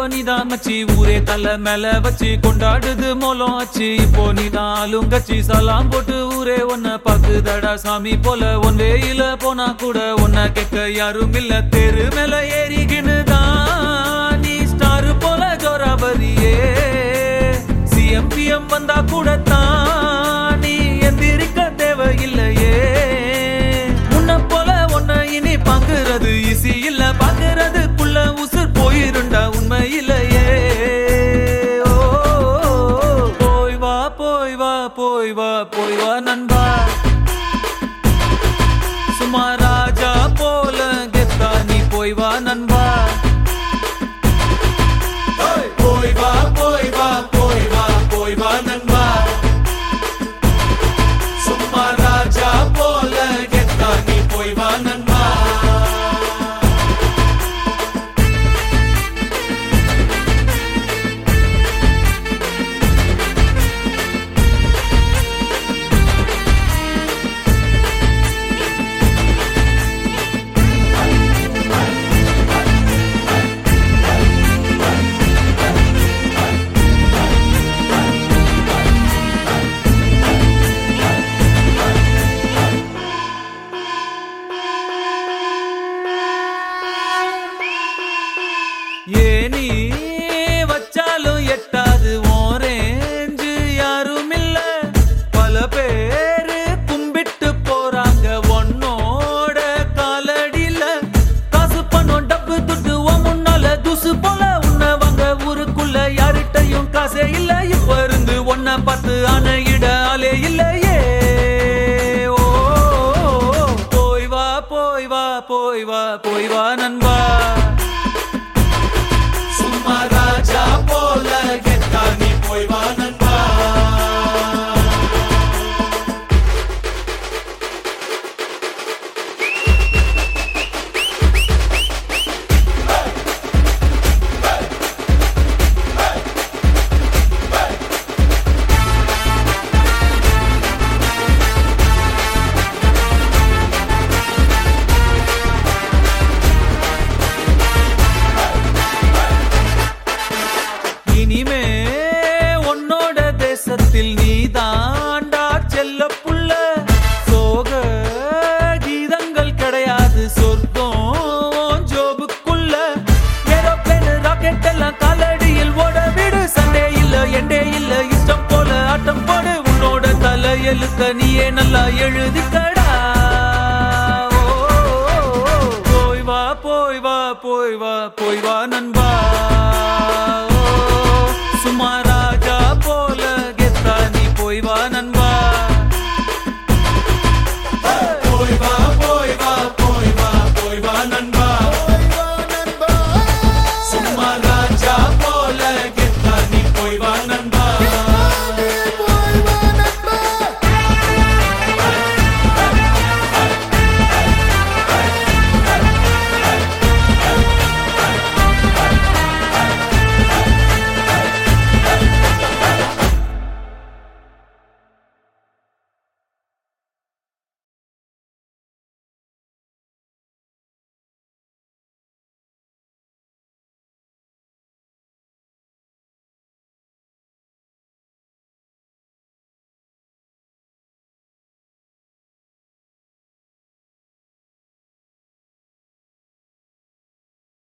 நீதான் மச்சி ஊரே தலை மேல வச்சு கொண்டாடுது மோலம் ஆச்சு இப்போ நீ நாளும் கச்சி சலாம் போட்டு ஊரே உன்னை பாக்குதடா சாமி போல ஒன் வேயில போனா கூட உன்னை கேட்க யாரும் இல்ல தெரு மேல ஏறிக்கின்னு தான் நீ ஸ்டார் போல ஜோராபரியே சிஎம்பிஎம் வந்தா கூட தான் நீ எந்திரிக்க தேவையில்லையே முன்ன போல ஒன்ன இனி பாக்குறது ஈஸி இல்ல பாக்குறதுக்குள்ள உசுர் போயிருண்டா உண்மையிலேயே ஓ, போய் வா போய் வா போய் வா போய் வா நண்பா சும்மா ராஜா போல கெத்தா நீ போய் வா நண்பா போய் வா போய் வா போய் வா போய் வா நண்பா சும்மா ராஜா போல கெத்தா நீ போய் வா நண்பா ஏனி வச்சாலும் எட்டாது ஓரேஞ்சு யாரும் இல்ல பல பேரு கும்பிட்டு போறாங்க உன்னோட காலடியில காசு பணம் டப்பு துட்டு உன் முன்னால துசு போல உன்னை வாங்க ஊருக்குள்ள யார்கிட்டயும் காசே இல்ல இப்ப இருந்து உன்னை பார்த்து அணையிட ஆளே இல்லையே ஓ போய் வா போய் வா போய் வா போய் வா நண்பா சும்மா ராஜா போல கெத்தா நீ போய் வா நண்பா இனிமே உன்னோட தேசத்தில் நீ தாண்டா செல்ல புள்ள சோக கீதங்கள் கிடையாது சொர்க்கம் உன் ஜோபுக்குள்ள ஏரோப்ளேன் ராக்கெட் எல்லாம் காலடியில் ஓட விடு சண்டே இல்ல எண்டே இல்ல இஷ்டம் போல ஆட்டம் போடு உன்னோட தலை எழுத்த நீயே நல்லா எழுதிக்கடா ஓ, போய் வா போய் வா போய் வா போய் வா நண்பா ஓ, சும்மா ராஜா போல கெத்தா நீ போய் வா நண்பா